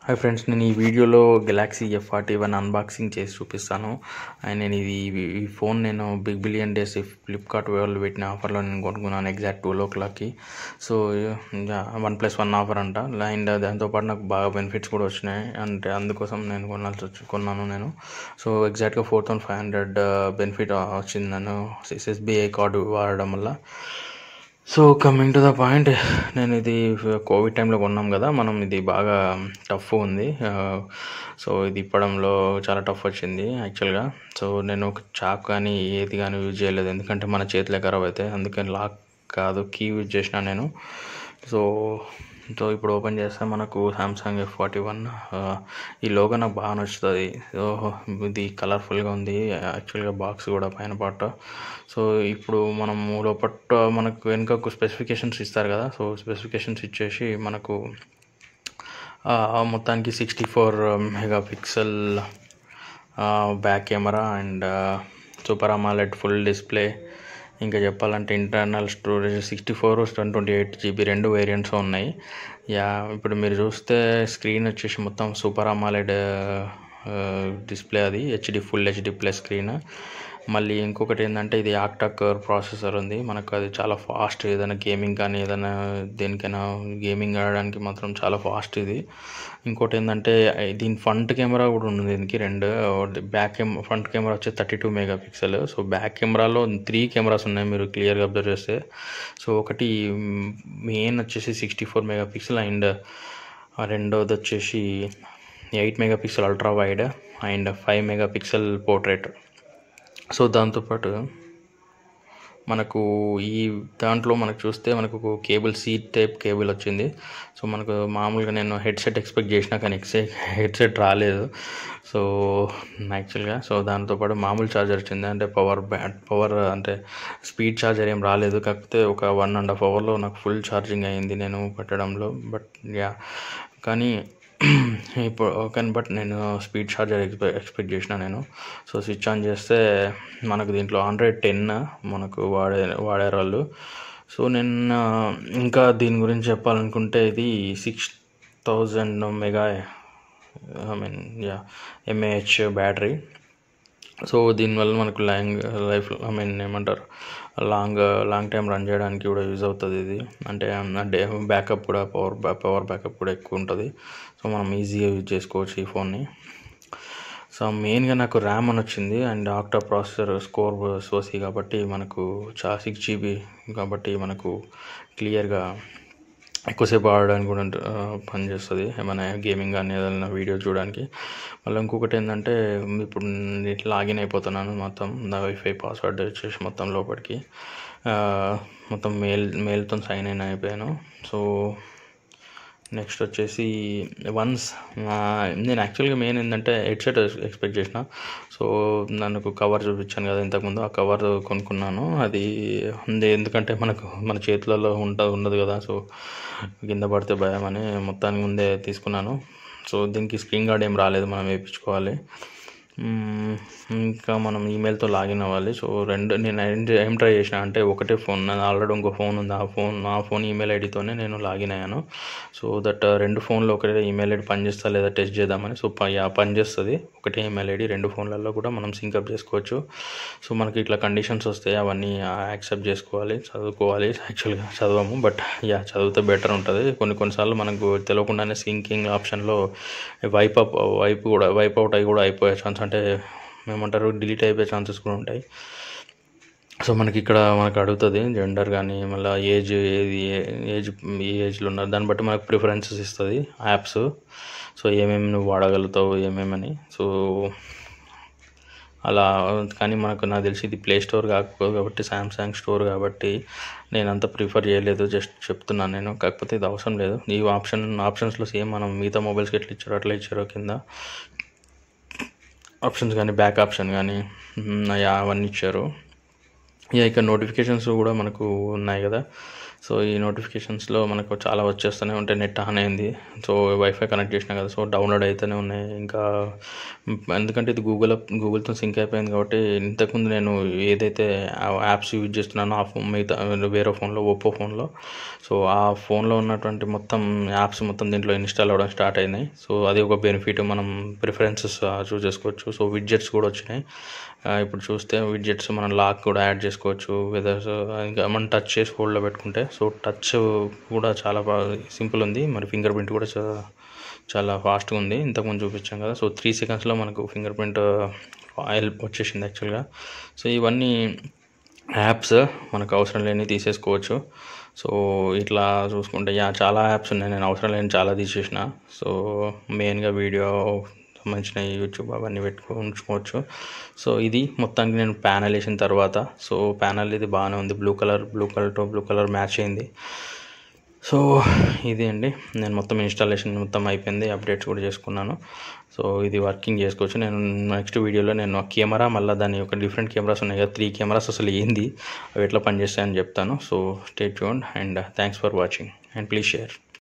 hi friends నేను ఈ వీడియోలో Galaxy F forty one unboxing చేసి చూపిస్తాను అండ్ నేను ఇది ఈ ఫోన్ నేను బిగ్ బిలియన్ డేస్ ఫ్లిప్కార్ట్ వాళ్ళు పెట్టిన ఆఫర్లో నేను కొనుక్కున్నాను ఎగ్జాక్ట్ టూ ఓ క్లాక్కి so one plus one offer అంట అండ్ దాంతోపాటు నాకు బాగా బెనిఫిట్స్ కూడా వచ్చినాయి అంటే అందుకోసం నేను కొనాల్సి వచ్చి కొన్నాను నేను సో ఎగ్జాక్ట్గా four thousand five hundred benefit వచ్చింది నేను ఎస్బీఐ కార్డు వాడడం వల్ల so coming to the point నేను ఇది కోవిడ్ టైంలో కొన్నాం కదా మనం ఇది బాగా టఫ్ ఉంది సో ఇది ఇప్పడంలో చాలా టఫ్ వచ్చింది యాక్చువల్గా సో నేను ఒక చాక్ కానీ ఏది కానీ యూజ్ చేయలేదు ఎందుకంటే మన చేతిలో ఖరాబ్ అయితే అందుకని లాక్ కాదు కీ యూజ్ చేసిన నేను సో సో ఇప్పుడు ఓపెన్ చేస్తే మనకు సామ్సంగ్ ఎఫ్ ఫార్టీ వన్ ఈ లోగో నాకు బాగా నచ్చుతుంది సో ఇది కలర్ఫుల్గా ఉంది యాక్చువల్గా బాక్స్ కూడా పైన పాట సో ఇప్పుడు మనం లోపల మనకు వెనుక స్పెసిఫికేషన్స్ ఇస్తారు కదా సో స్పెసిఫికేషన్స్ ఇచ్చేసి మనకు మొత్తానికి sixty four megapixel back camera and super AMOLED full display ఇంకా చెప్పాలంటే internal storage sixty four one twenty eight GB రెండు వేరియంట్స్ ఉన్నాయి యా ఇప్పుడు మీరు చూస్తే స్క్రీన్ వచ్చేసి మొత్తం సూపర్ అమాలెడ్ డిస్ప్లే అది HD full HD plus screen మళ్ళీ ఇంకొకటి ఏంటంటే ఇది ఆక్టాక్ ప్రాసెసర్ ఉంది మనకు అది చాలా ఫాస్ట్ ఏదైనా గేమింగ్ కానీ ఏదైనా దేనికైనా గేమింగ్ ఆడడానికి మాత్రం చాలా ఫాస్ట్ ఇది ఇంకోటి ఏంటంటే దీని ఫ్రంట్ కెమెరా కూడా ఉంది దీనికి రెండు బ్యాక్ కెమెరా ఫ్రంట్ కెమెరా వచ్చి thirty two megapixel so back కెమెరాలో త్రీ కెమెరాస్ ఉన్నాయి మీరు క్లియర్గా అబ్జర్వ్ చేస్తే సో ఒకటి మెయిన్ వచ్చేసి sixty four megapixel and రెండోది వచ్చేసి eight megapixel ultra wide and five megapixel portrait so దాంతోపాటు మనకు ఈ దాంట్లో మనకు చూస్తే మనకు కేబుల్ సీట్ టైప్ కేబుల్ వచ్చింది సో మనకు మామూలుగా నేను హెడ్సెట్ ఎక్స్పెక్ట్ చేసినా కానీ ఎక్సే హెడ్సెట్ రాలేదు సో యాక్చువల్గా సో దాంతోపాటు మామూలు ఛార్జర్ వచ్చింది అంటే పవర్ బ్యాట్ పవర్ అంటే స్పీడ్ ఛార్జర్ ఏం రాలేదు కాకపోతే ఒక వన్ అండ్ హాఫ్ అవర్లో నాకు ఫుల్ ఛార్జింగ్ అయింది నేను పెట్టడంలో బట్ యా కానీ ఇప్పుడు కానీ బట్ నేను స్పీడ్ ఛార్జర్ ఎక్స్పెక్ట్ ఎక్స్పెక్ట్ చేసిన నేను సో స్విచ్ ఆన్ చేస్తే మనకు దీంట్లో ఆండ్రాయిడ్ టెన్ మనకు వాడే వాడారు వాళ్ళు సో నేను ఇంకా దీని గురించి చెప్పాలనుకుంటే ఇది six thousand mega I mean yeah mAh battery so దీనివల్ల మనకు లాంగ్ లైఫ్ ఐ మీన్ ఏమంటారు లాంగ్ లాంగ్ టైం రన్ చేయడానికి కూడా యూజ్ అవుతుంది ఇది అంటే డే బ్యాకప్ కూడా పవర్ పవర్ బ్యాకప్ కూడా ఎక్కువ ఉంటుంది సో మనం ఈజీగా యూజ్ చేసుకోవచ్చు ఈ ఫోన్ని సో మెయిన్గా నాకు ర్యామ్ అని వచ్చింది అండ్ ఆక్టా ప్రాసెసర్ స్కోర్ సోసి కాబట్టి మనకు చా సిక్స్ జీబీ కాబట్టి మనకు క్లియర్గా ఎక్కువసేపు ఆడడానికి కూడా పనిచేస్తుంది ఏమైనా గేమింగ్ కానీ ఏదైనా వీడియో చూడడానికి మళ్ళీ ఇంకొకటి ఏంటంటే ఇప్పుడు లాగిన్ అయిపోతున్నాను మొత్తం నా వైఫై పాస్వర్డ్ వచ్చేసి మొత్తం లోపలికి మొత్తం మెయిల్ మెయిల్తో సైన్ ఇన్ అయిపోయాను సో నెక్స్ట్ వచ్చేసి వన్స్ నేను యాక్చువల్గా మెయిన్ ఏంటంటే హెడ్సెట్ ఎక్స్పెక్ట్ చేసిన సో నాకు కవర్ చూపించాను కదా ఇంతకుముందు ఆ కవర్ కొనుక్కున్నాను అది ఉంది ఎందుకంటే మనకు మన చేతులలో ఉంట ఉండదు కదా సో కింద పడితే భయం అని మొత్తానికి ముందే తీసుకున్నాను సో దీనికి స్క్రీన్ గార్డ్ ఏం రాలేదు మనం వేయించుకోవాలి ఇంకా మనం ఈమెయిల్తో లాగిన్ అవ్వాలి సో రెండు నేను ఏం ట్రై చేసిన అంటే ఒకటే ఫోన్ ఆల్రెడీ ఇంకో ఫోన్ ఉంది ఆ ఫోన్ ఆ ఫోన్ ఈమెయిల్ ఐడితోనే నేను లాగిన్ అయ్యాను సో దట్ రెండు ఫోన్లో ఒకటే ఈమెయిల్ ఐడి పనిచేస్తా లేదా టెస్ట్ చేద్దామని సో పనిచేస్తుంది ఒకటే ఈమెయిల్ ఐడి రెండు ఫోన్లలో కూడా మనం సింకప్ చేసుకోవచ్చు సో మనకి ఇట్లా కండిషన్స్ వస్తాయి అవన్నీ యాక్సెప్ట్ చేసుకోవాలి చదువుకోవాలి యాక్చువల్గా చదవము బట్ యా చదివితే బెటర్ ఉంటుంది కొన్ని కొన్నిసార్లు మనకు తెలియకుండానే సింకింగ్ ఆప్షన్లో వైప్ అప్ వైప్ కూడా వైప్ అవుట్ అయి కూడా అయిపోయే ఛాన్స్ అంటే ఏమంటారు డిలీట్ అయిపోయే ఛాన్సెస్ కూడా ఉంటాయి సో మనకి ఇక్కడ మనకు అడుగుతుంది జెండర్ కానీ మళ్ళీ ఏజ్ ఏది ఏజ్ ఏ ఏజ్లో ఉన్నారు దాన్ని బట్టి మనకు ప్రిఫరెన్సెస్ ఇస్తుంది యాప్స్ సో ఏమేమి నువ్వు వాడగలుగుతావు ఏమేమని సో అలా కానీ మనకు నాకు తెలిసి ఇది ప్లే స్టోర్ కాకపోదు కాబట్టి శాంసంగ్ స్టోర్ కాబట్టి నేను అంత ప్రిఫర్ చేయలేదు జస్ట్ చెప్తున్నాను నేను కాకపోతే ఇది అవసరం లేదు ఈ ఆప్షన్ ఆప్షన్స్లో సేమ్ మనం మిగతా మొబైల్స్కి ఎట్లా ఇచ్చారో అట్లా ఇచ్చారో కింద ఆప్షన్స్ కానీ బ్యాక్ ఆప్షన్ కానీ అవన్నీ ఇచ్చారు ఇక ఇక్కడ నోటిఫికేషన్స్ కూడా మనకు ఉన్నాయి కదా సో ఈ నోటిఫికేషన్స్లో మనకు చాలా వచ్చేస్తూనే ఉంటాయి నెట్ ఆన్ అయింది సో వైఫై కనెక్ట్ చేసినా కదా సో డౌన్లోడ్ అయితేనే ఉన్నాయి ఇంకా ఎందుకంటే ఇది గూగుల్ గూగుల్తో సింక్ అయిపోయింది కాబట్టి ఇంతకుముందు నేను ఏదైతే యాప్స్ యూజ్ చేస్తున్నానో ఆ ఫోన్ మిగతా వేరే ఫోన్లో ఒప్పో ఫోన్లో సో ఆ ఫోన్లో ఉన్నటువంటి మొత్తం యాప్స్ మొత్తం దీంట్లో ఇన్స్టాల్ అవ్వడం స్టార్ట్ అయినాయి సో అది ఒక బెనిఫిట్ మనం ప్రిఫరెన్సెస్ చూస్ చేసుకోవచ్చు సో విడ్జెట్స్ కూడా వచ్చినాయి ఆ, ఇప్పుడు చూస్తే విడ్జెట్స్ మనం లాక్ కూడా యాడ్ చేసుకోవచ్చు వెదర్ ఇంకా మనం టచ్ చేసి హోల్డ్లో పెట్టుకుంటే సో టచ్ కూడా చాలా బాగా సింపుల్ ఉంది మరి ఫింగర్ ప్రింట్ కూడా చా- చాలా ఫాస్ట్గా ఉంది ఇంతకుముందు చూపించాం కదా సో త్రీ సెకండ్స్లో మనకు ఫింగర్ ప్రింట్ ఆయిల్ వచ్చేసింది యాక్చువల్గా సో ఇవన్నీ యాప్స్ మనకు అవసరం లేని తీసేసుకోవచ్చు సో ఇట్లా చూసుకుంటే యా చాలా యాప్స్ ఉన్నాయి నేను అవసరం లేని చాలా తీసేసిన సో మెయిన్గా వీడియో సంబంధించిన యూట్యూబ్ అవన్నీ పెట్టుకో ఉంచుకోవచ్చు సో ఇది మొత్తానికి నేను ప్యానల్ వేసిన తర్వాత సో ప్యానల్ ఇది బాగానే ఉంది blue colour blue colour to blue colour match అయింది సో ఇది అండి నేను మొత్తం ఇన్స్టాలేషన్ మొత్తం అయిపోయింది అప్డేట్స్ కూడా చేసుకున్నాను సో ఇది వర్కింగ్ చేసుకోవచ్చు నేను నెక్స్ట్ వీడియోలో నేను కెమెరా మళ్ళీ దాని యొక్క డిఫరెంట్ కెమెరాస్ ఉన్నాయి కదా త్రీ కెమెరాస్ అసలు ఏంది అవి ఎట్లా పనిచేస్తాయని చెప్తాను so stay tuned and thanks for watching and please share